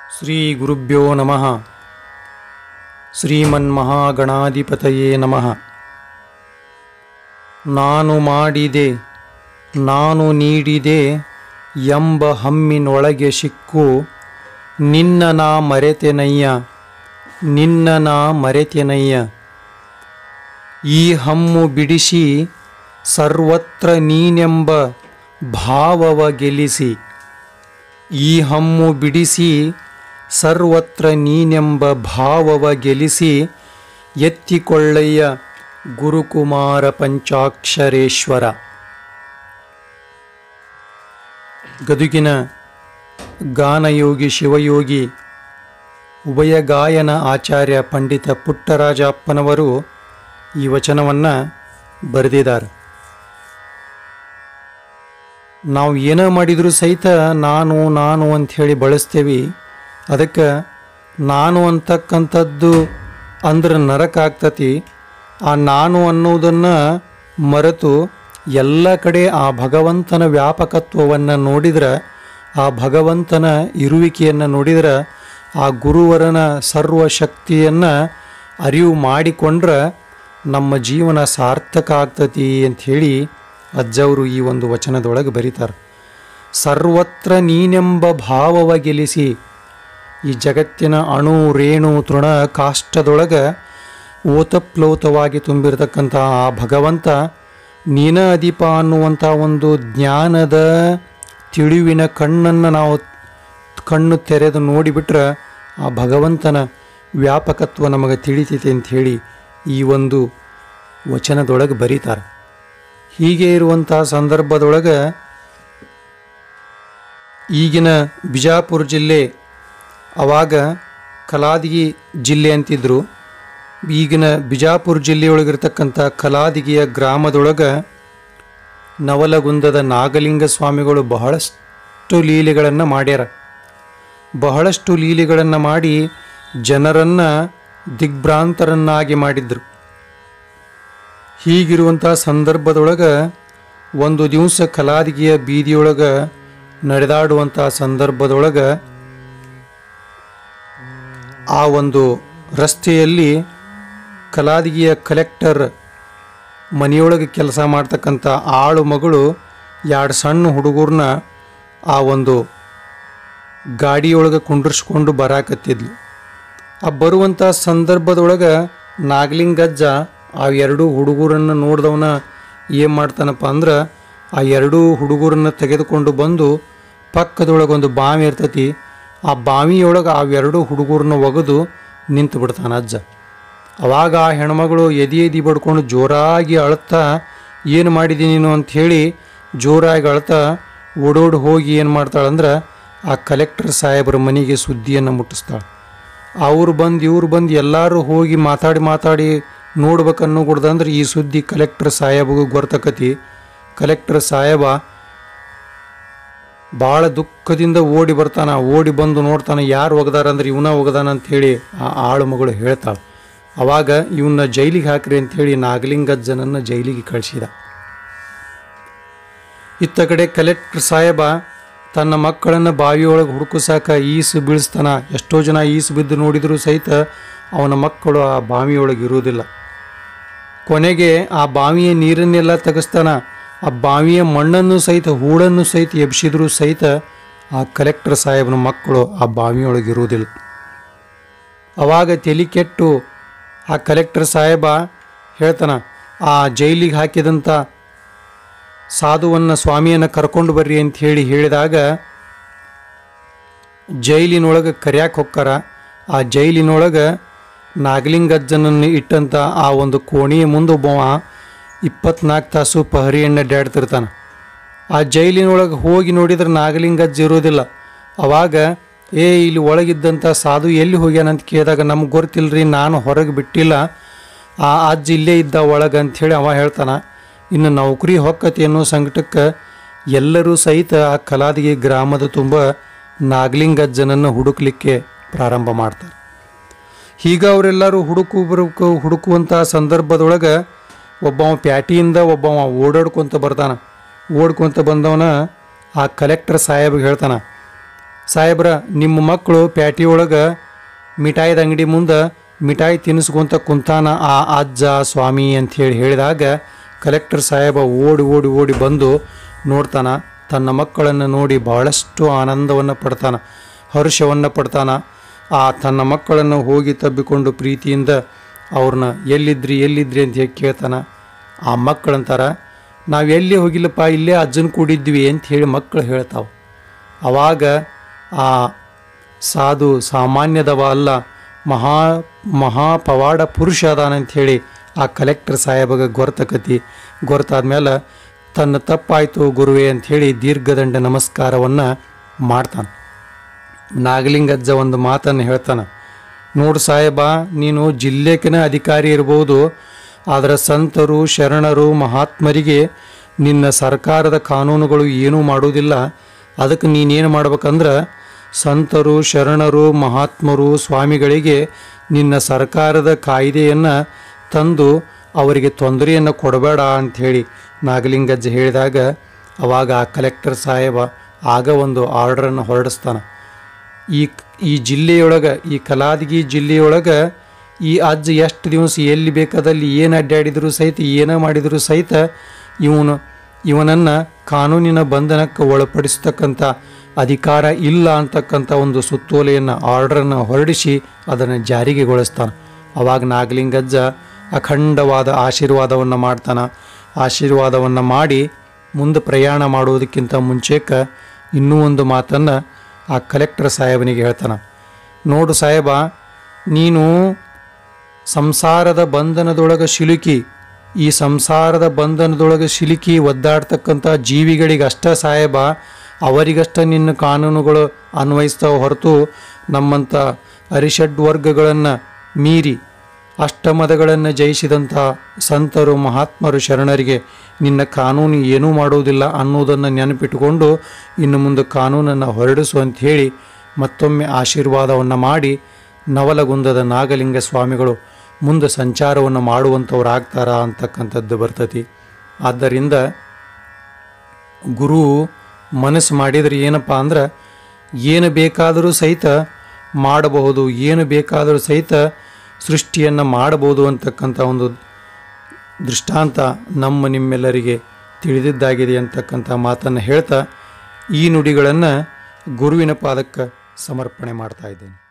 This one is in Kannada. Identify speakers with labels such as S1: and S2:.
S1: ಶ್ರೀ ಗುರುಭ್ಯೋ ನಮಃ ಶ್ರೀಮನ್ಮಹಾಗಣಾಧಿಪತಯೇ ನಮಃ ನಾನು ಮಾಡಿದೆ ನಾನು ನೀಡಿದೆ ಎಂಬ ಹಮ್ಮಿನೊಳಗೆ ಸಿಕ್ಕು ನಿನ್ನ ನಾ ಮರೆತೆನಯ್ಯ ನಿನ್ನ ನಾ ಮರೆತೆನಯ್ಯ ಈ ಹಮ್ಮು ಬಿಡಿಸಿ ಸರ್ವತ್ರ ನೀನೆಂಬ ಭಾವವ ಗೆಲ್ಲಿಸಿ ಈ ಹಮ್ಮು ಬಿಡಿಸಿ ಸರ್ವತ್ರ ನೀನೆಂಬ ಭಾವವ ಗೆಲ್ಲಿಸಿ ಎತ್ತಿಕೊಳ್ಳಯ್ಯ ಗುರುಕುಮಾರ ಪಂಚಾಕ್ಷರೇಶ್ವರ ಗದುಗಿನ ಗಾನಯೋಗಿ ಶಿವಯೋಗಿ ಉಭಯ ಗಾಯನ ಆಚಾರ್ಯ ಪಂಡಿತ ಪುಟ್ಟರಾಜಪ್ಪನವರು ಈ ವಚನವನ್ನು ಬರೆದಿದ್ದಾರೆ ನಾವು ಏನೇ ಮಾಡಿದರೂ ಸಹಿತ ನಾನು ನಾನು ಅಂಥೇಳಿ ಬಳಸ್ತೇವೆ ಅದಕ್ಕೆ ನಾನು ಅಂತಕ್ಕಂಥದ್ದು ಅಂದ್ರೆ ನರಕ ಆಗ್ತತಿ ಆ ನಾನು ಅನ್ನೋದನ್ನು ಮರೆತು ಎಲ್ಲ ಕಡೆ ಆ ಭಗವಂತನ ವ್ಯಾಪಕತ್ವವನ್ನು ನೋಡಿದ್ರೆ ಆ ಭಗವಂತನ ಇರುವಿಕೆಯನ್ನು ನೋಡಿದ್ರೆ ಆ ಗುರುವರನ ಸರ್ವಶಕ್ತಿಯನ್ನು ಅರಿವು ಮಾಡಿಕೊಂಡ್ರೆ ನಮ್ಮ ಜೀವನ ಸಾರ್ಥಕ ಆಗ್ತತಿ ಅಂಥೇಳಿ ಅಜ್ಜವರು ಈ ಒಂದು ವಚನದೊಳಗೆ ಬರೀತಾರೆ ಸರ್ವತ್ರ ನೀನೆಂಬ ಭಾವವ ಗೆಲ್ಲಿಸಿ ಈ ಜಗತ್ತಿನ ಅಣು ರೇಣು ತೃಣ ಕಾಷ್ಟದೊಳಗೆ ಓತಪ್ಲೋತವಾಗಿ ತುಂಬಿರತಕ್ಕಂಥ ಆ ಭಗವಂತ ನೀನ ಅಧಿಪ ಅನ್ನುವಂಥ ಒಂದು ಜ್ಞಾನದ ತಿಳಿವಿನ ಕಣ್ಣನ್ನು ನಾವು ಕಣ್ಣು ತೆರೆದು ನೋಡಿಬಿಟ್ರೆ ಆ ಭಗವಂತನ ವ್ಯಾಪಕತ್ವ ನಮಗೆ ತಿಳಿತೈತೆ ಅಂತ ಹೇಳಿ ಈ ಒಂದು ವಚನದೊಳಗೆ ಬರೀತಾರೆ ಹೀಗೆ ಇರುವಂಥ ಸಂದರ್ಭದೊಳಗೆ ಈಗಿನ ಬಿಜಾಪುರ ಜಿಲ್ಲೆ ಅವಾಗ ಕಲಾದಗಿ ಜಿಲ್ಲೆ ಅಂತಿದ್ರು ಈಗಿನ ಬಿಜಾಪುರ ಜಿಲ್ಲೆಯೊಳಗಿರ್ತಕ್ಕಂಥ ಕಲಾದಿಗಿಯ ಗ್ರಾಮದೊಳಗೆ ನವಲಗುಂದದ ನಾಗಲಿಂಗ ಸ್ವಾಮಿಗಳು ಬಹಳಷ್ಟು ಲೀಲೆಗಳನ್ನು ಮಾಡ್ಯಾರ ಬಹಳಷ್ಟು ಲೀಲೆಗಳನ್ನು ಮಾಡಿ ಜನರನ್ನು ದಿಗ್ಭ್ರಾಂತರನ್ನಾಗಿ ಮಾಡಿದ್ರು ಹೀಗಿರುವಂಥ ಸಂದರ್ಭದೊಳಗೆ ಒಂದು ದಿವಸ ಕಲಾದಿಗೆಯ ಬೀದಿಯೊಳಗೆ ನಡೆದಾಡುವಂಥ ಸಂದರ್ಭದೊಳಗೆ ಆ ಒಂದು ರಸ್ತೆಯಲ್ಲಿ ಕಲಾದಿಗೆಯ ಕಲೆಕ್ಟರ್ ಮನೆಯೊಳಗೆ ಕೆಲಸ ಮಾಡ್ತಕ್ಕಂಥ ಆಳು ಮಗಳು ಎರಡು ಸಣ್ಣ ಹುಡುಗರನ್ನ ಆ ಒಂದು ಗಾಡಿಯೊಳಗೆ ಕುಂಡ್ರಿಸ್ಕೊಂಡು ಬರಾಕತ್ತಿದ್ಲು ಆ ಬರುವಂಥ ಸಂದರ್ಭದೊಳಗೆ ನಾಗಲಿಂಗಜ್ಜ ಆ ಎರಡೂ ಹುಡುಗರನ್ನು ನೋಡ್ದವನ ಏನು ಮಾಡ್ತಾನಪ್ಪ ಅಂದ್ರೆ ಆ ಎರಡೂ ಹುಡುಗರನ್ನ ತೆಗೆದುಕೊಂಡು ಬಂದು ಪಕ್ಕದೊಳಗೆ ಒಂದು ಬಾವಿ ಇರ್ತತಿ ಆ ಬಾವಿಯೊಳಗೆ ಆ ಎರಡೂ ಹುಡುಗರನ್ನ ಒಗೆದು ನಿಂತು ಬಿಡ್ತಾನೆ ಅಜ್ಜ ಅವಾಗ ಆ ಹೆಣ್ಮಗಳು ಎದಿ ಎದಿ ಬಡ್ಕೊಂಡು ಜೋರಾಗಿ ಅಳ್ತಾ ಏನು ಮಾಡಿದಿ ನೀನು ಅಂಥೇಳಿ ಜೋರಾಗಿ ಅಳ್ತಾ ಓಡೋಡಿ ಹೋಗಿ ಏನು ಮಾಡ್ತಾಳಂದ್ರೆ ಆ ಕಲೆಕ್ಟರ್ ಸಾಹೇಬರ ಮನೆಗೆ ಸುದ್ದಿಯನ್ನು ಮುಟ್ಟಿಸ್ತಾಳೆ ಅವ್ರು ಬಂದು ಇವ್ರು ಬಂದು ಎಲ್ಲರೂ ಹೋಗಿ ಮಾತಾಡಿ ಮಾತಾಡಿ ನೋಡ್ಬೇಕನ್ನೋ ಕೊಡ್ದಂದ್ರೆ ಈ ಸುದ್ದಿ ಕಲೆಕ್ಟರ್ ಸಾಹೇಬಗೂ ಗೊರ್ತಕತಿ ಕಲೆಕ್ಟರ್ ಸಾಹೇಬ ಭಾಳ ದುಃಖದಿಂದ ಓಡಿ ಬರ್ತಾನ ಓಡಿ ಬಂದು ನೋಡ್ತಾನೆ ಯಾರು ಒಗದಾರ ಅಂದ್ರೆ ಇವನ ಒಗದಾನ ಅಂಥೇಳಿ ಆ ಆಳು ಮಗಳು ಹೇಳ್ತಾಳೆ ಅವಾಗ ಇವನ್ನ ಜೈಲಿಗೆ ಹಾಕ್ರಿ ಅಂಥೇಳಿ ನಾಗಲಿಂಗಜ್ಜನನ್ನು ಜೈಲಿಗೆ ಕಳಿಸಿದ ಇತ್ತ ಕಡೆ ಕಲೆಕ್ಟರ್ ಸಾಹೇಬ ತನ್ನ ಮಕ್ಕಳನ್ನು ಬಾವಿಯೊಳಗೆ ಹುಡುಕುಸಾಕ ಈಸು ಬೀಳಿಸ್ತಾನ ಎಷ್ಟೋ ಜನ ಈಸು ಬಿದ್ದು ನೋಡಿದರೂ ಸಹಿತ ಅವನ ಮಕ್ಕಳು ಆ ಬಾವಿಯೊಳಗೆ ಇರುವುದಿಲ್ಲ ಕೊನೆಗೆ ಆ ಬಾವಿಯ ನೀರನ್ನೆಲ್ಲ ತೆಗೆಸ್ತಾನ ಆ ಬಾವಿಯ ಮಣ್ಣನ್ನು ಸಹಿತ ಹೂಳನ್ನು ಸಹಿತ ಎಬ್ಸಿದ್ರೂ ಸಹಿತ ಆ ಕಲೆಕ್ಟರ್ ಸಾಹೇಬನ ಮಕ್ಕಳು ಆ ಬಾವಿಯೊಳಗೆ ಇರುವುದಿಲ್ಲ ಅವಾಗ ತಲೆ ಕೆಟ್ಟು ಆ ಕಲೆಕ್ಟರ್ ಸಾಹೇಬ ಹೇಳ್ತಾನ ಆ ಜೈಲಿಗೆ ಹಾಕಿದಂಥ ಸಾಧುವನ್ನು ಸ್ವಾಮಿಯನ್ನು ಕರ್ಕೊಂಡು ಬರ್ರಿ ಅಂತ ಹೇಳಿ ಹೇಳಿದಾಗ ಜೈಲಿನೊಳಗೆ ಕರ್ಯಾಕೆ ಹೊಕ್ಕಾರ ಆ ಜೈಲಿನೊಳಗೆ ನಾಗಲಿಂಗಜ್ಜನನ್ನು ಇಟ್ಟಂಥ ಆ ಒಂದು ಕೋಣೆಯ ಮುಂದೆ ಒಬ್ಬವ ಇಪ್ಪತ್ನಾಲ್ಕು ತಾಸು ಪಹರಿಯನ್ನು ಅಡ್ಡಾಡ್ತಿರ್ತಾನೆ ಆ ಜೈಲಿನೊಳಗೆ ಹೋಗಿ ನೋಡಿದ್ರೆ ನಾಗಲಿಂಗಜ್ಜ ಇರೋದಿಲ್ಲ ಅವಾಗ ಏ ಇಲ್ಲಿ ಒಳಗಿದ್ದಂಥ ಸಾಧು ಎಲ್ಲಿ ಹೋಗ್ಯಾನಂತ ಕೇಳಿದಾಗ ನಮ್ಗೆ ಗೊತ್ತಿಲ್ಲರಿ ನಾನು ಹೊರಗೆ ಬಿಟ್ಟಿಲ್ಲ ಆ ಅಜ್ಜ ಇಲ್ಲೇ ಇದ್ದ ಒಳಗೆ ಅಂಥೇಳಿ ಅವ ಹೇಳ್ತಾನೆ ಇನ್ನು ನೌಕರಿ ಹೊಕ್ಕತಿ ಅನ್ನೋ ಸಂಕಟಕ್ಕೆ ಎಲ್ಲರೂ ಸಹಿತ ಆ ಕಲಾದಿಗೆ ಗ್ರಾಮದ ತುಂಬ ನಾಗಲಿಂಗಜ್ಜನನ್ನು ಹುಡುಕ್ಲಿಕ್ಕೆ ಪ್ರಾರಂಭ ಮಾಡ್ತಾರೆ ಹೀಗ ಅವರೆಲ್ಲರೂ ಹುಡುಕು ಬರಬೇಕು ಹುಡುಕುವಂಥ ಸಂದರ್ಭದೊಳಗೆ ಒಬ್ಬವ ಪ್ಯಾಟಿಯಿಂದ ಒಬ್ಬವ ಓಡಾಡ್ಕೊತ ಬರ್ತಾನೆ ಓಡ್ಕೊಂತ ಬಂದವನ ಆ ಕಲೆಕ್ಟರ್ ಸಾಹೇಬ್ಗೆ ಹೇಳ್ತಾನೆ ಸಾಹೇಬ್ರ ನಿಮ್ಮ ಮಕ್ಕಳು ಪ್ಯಾಟಿ ಒಳಗೆ ಮಿಠಾಯಿದ ಅಂಗಡಿ ಮುಂದೆ ಮಿಠಾಯಿ ತಿನ್ನಿಸ್ಕೊಂತ ಕುಂತಾನ ಆ ಅಜ್ಜ ಸ್ವಾಮಿ ಅಂಥೇಳಿ ಹೇಳಿದಾಗ ಕಲೆಕ್ಟರ್ ಸಾಹೇಬ ಓಡಿ ಓಡಿ ಓಡಿ ಬಂದು ನೋಡ್ತಾನ ತನ್ನ ಮಕ್ಕಳನ್ನು ನೋಡಿ ಬಹಳಷ್ಟು ಆನಂದವನ್ನು ಪಡ್ತಾನ ಹರ್ಷವನ್ನು ಪಡ್ತಾನ ಆ ತನ್ನ ಮಕ್ಕಳನ್ನು ಹೋಗಿ ತಬ್ಬಿಕೊಂಡು ಪ್ರೀತಿಯಿಂದ ಅವ್ರನ್ನ ಎಲ್ಲಿದ್ರಿ ಎಲ್ಲಿದ್ರಿ ಅಂತ ಹೇಳಿ ಕೇಳ್ತಾನ ಆ ಮಕ್ಕಳಂತಾರ ನಾವು ಎಲ್ಲಿ ಹೋಗಿಲ್ಲಪ್ಪ ಇಲ್ಲೇ ಅಜ್ಜನ ಕೂಡಿದ್ವಿ ಅಂತ ಹೇಳಿ ಮಕ್ಕಳು ಹೇಳ್ತಾವೆ ಅವಾಗ ಆ ಸಾಧು ಸಾಮಾನ್ಯದವ ಅಲ್ಲ ಮಹಾ ಮಹಾಪವಾಡ ಪುರುಷ ಅದಾನಂಥೇಳಿ ಆ ಕಲೆಕ್ಟರ್ ಸಾಹೇಬಗ ಗೊರ್ತಕತಿ ಗೊತ್ತಾದ್ಮೇಲೆ ತನ್ನ ತಪ್ಪಾಯಿತು ಗುರುವೇ ಅಂಥೇಳಿ ದೀರ್ಘದಂಡ ನಮಸ್ಕಾರವನ್ನು ಮಾಡ್ತಾನೆ ನಾಗಲಿಂಗಜ್ಜ ಒಂದು ಮಾತನ್ನು ಹೇಳ್ತಾನೆ ನೋಡು ಸಾಹೇಬ ನೀನು ಜಿಲ್ಲೆಕಿನ ಅಧಿಕಾರಿ ಇರ್ಬೋದು ಆದರೆ ಸಂತರು ಶರಣರು ಮಹಾತ್ಮರಿಗೆ ನಿನ್ನ ಸರ್ಕಾರದ ಕಾನೂನುಗಳು ಏನೂ ಮಾಡುವುದಿಲ್ಲ ಅದಕ್ಕೆ ನೀನೇನು ಮಾಡ್ಬೇಕಂದ್ರೆ ಸಂತರು ಶರಣರು ಮಹಾತ್ಮರು ಸ್ವಾಮಿಗಳಿಗೆ ನಿನ್ನ ಸರ್ಕಾರದ ಕಾಯ್ದೆಯನ್ನು ತಂದು ಅವರಿಗೆ ತೊಂದರೆಯನ್ನು ಕೊಡಬೇಡ ಅಂಥೇಳಿ ನಾಗಲಿಂಗಜ್ಜ ಹೇಳಿದಾಗ ಅವಾಗ ಆ ಕಲೆಕ್ಟರ್ ಸಾಹೇಬ ಆಗ ಒಂದು ಆರ್ಡ್ರನ್ನು ಹೊರಡಿಸ್ತಾನೆ ಈ ಈ ಜಿಲ್ಲೆಯೊಳಗೆ ಈ ಕಲಾದಗಿ ಜಿಲ್ಲೆಯೊಳಗೆ ಈ ಅಜ್ಜ ಎಷ್ಟು ದಿವಸ ಎಲ್ಲಿ ಬೇಕಾದಲ್ಲಿ ಏನು ಅಡ್ಡಾಡಿದ್ರು ಸಹಿತ ಏನೇ ಮಾಡಿದರೂ ಸಹಿತ ಇವನು ಇವನನ್ನು ಕಾನೂನಿನ ಬಂಧನಕ್ಕೆ ಒಳಪಡಿಸ್ತಕ್ಕಂಥ ಅಧಿಕಾರ ಇಲ್ಲ ಅಂತಕ್ಕಂಥ ಒಂದು ಸುತ್ತೋಲೆಯನ್ನು ಆರ್ಡ್ರನ್ನು ಹೊರಡಿಸಿ ಅದನ್ನು ಜಾರಿಗೆಗೊಳಿಸ್ತಾನೆ ಅವಾಗ ನಾಗಲಿಂಗಜ್ಜ ಅಖಂಡವಾದ ಆಶೀರ್ವಾದವನ್ನು ಮಾಡ್ತಾನೆ ಆಶೀರ್ವಾದವನ್ನು ಮಾಡಿ ಮುಂದೆ ಪ್ರಯಾಣ ಮಾಡುವುದಕ್ಕಿಂತ ಮುಂಚೆಕ ಇನ್ನೂ ಒಂದು ಮಾತನ್ನು ಆ ಕಲೆಕ್ಟರ್ ಸಾಹೇಬನಿಗೆ ಹೇಳ್ತಾನೆ ನೋಡು ಸಾಹೇಬ ನೀನು ಸಂಸಾರದ ಬಂಧನದೊಳಗೆ ಸಿಲುಕಿ ಈ ಸಂಸಾರದ ಬಂಧನದೊಳಗೆ ಸಿಲುಕಿ ಒದ್ದಾಡ್ತಕ್ಕಂಥ ಜೀವಿಗಳಿಗೆ ಅಷ್ಟ ಸಾಹೇಬ ಅವರಿಗಷ್ಟ ನಿನ್ನ ಕಾನೂನುಗಳು ಅನ್ವಯಿಸ್ತಾವ ಹೊರತು ನಮ್ಮಂಥ ಅರಿಷಡ್ ವರ್ಗಗಳನ್ನು ಮೀರಿ ಅಷ್ಟಮದಗಳನ್ನು ಜಯಿಸಿದಂಥ ಸಂತರು ಮಹಾತ್ಮರು ಶರಣರಿಗೆ ನಿನ್ನ ಕಾನೂನು ಏನೂ ಮಾಡುವುದಿಲ್ಲ ಅನ್ನೋದನ್ನು ನೆನಪಿಟ್ಟುಕೊಂಡು ಇನ್ನು ಮುಂದೆ ಕಾನೂನನ್ನು ಹೊರಡಿಸು ಅಂತ ಹೇಳಿ ಮತ್ತೊಮ್ಮೆ ಆಶೀರ್ವಾದವನ್ನು ಮಾಡಿ ನವಲಗುಂದದ ನಾಗಲಿಂಗ ಸ್ವಾಮಿಗಳು ಮುಂದೆ ಸಂಚಾರವನ್ನು ಮಾಡುವಂಥವ್ರಾಗ್ತಾರಾ ಅಂತಕ್ಕಂಥದ್ದು ಬರ್ತತಿ ಆದ್ದರಿಂದ ಗುರು ಮನಸ್ಸು ಮಾಡಿದರೆ ಏನಪ್ಪ ಅಂದ್ರೆ ಏನು ಬೇಕಾದರೂ ಸಹಿತ ಮಾಡಬಹುದು ಏನು ಬೇಕಾದರೂ ಸಹಿತ ಸೃಷ್ಟಿಯನ್ನು ಮಾಡಬಹುದು ಅಂತಕ್ಕಂಥ ಒಂದು ದೃಷ್ಟಾಂತ ನಮ್ಮ ನಿಮ್ಮೆಲ್ಲರಿಗೆ ತಿಳಿದಿದ್ದಾಗಿದೆ ಅಂತಕ್ಕಂಥ ಮಾತನ್ನು ಹೇಳ್ತಾ ಈ ನುಡಿಗಳನ್ನು ಗುರುವಿನ ಪಾದಕ್ಕೆ ಸಮರ್ಪಣೆ ಮಾಡ್ತಾ ಇದ್ದೇನೆ